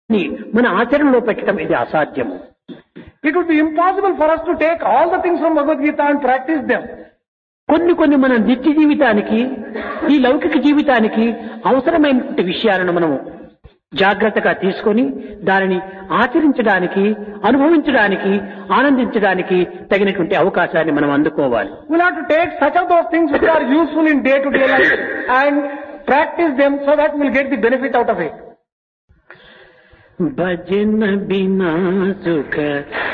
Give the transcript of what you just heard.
మన ఆచరణలో పెట్టడం ఇది అసాధ్యము It would be impossible for us to take all the things from Bhagavad Gita and practice them. కొన్ని కొన్ని మన నిత్య జీవితానికి ఈ లౌకిక జీవితానికి అవసరమైనటువంటి విషయాలను మనము జాగ్రత్తగా తీసుకొని దానిని ఆచరించడానికి అనుభవించడానికి ఆనందించడానికి తగినటువంటి అవకాశాన్ని మనం అందుకోవాలి We'll have to take such of those things which are useful in day to day life and practice them so that we'll get the benefit out of it. भजन बिना सुख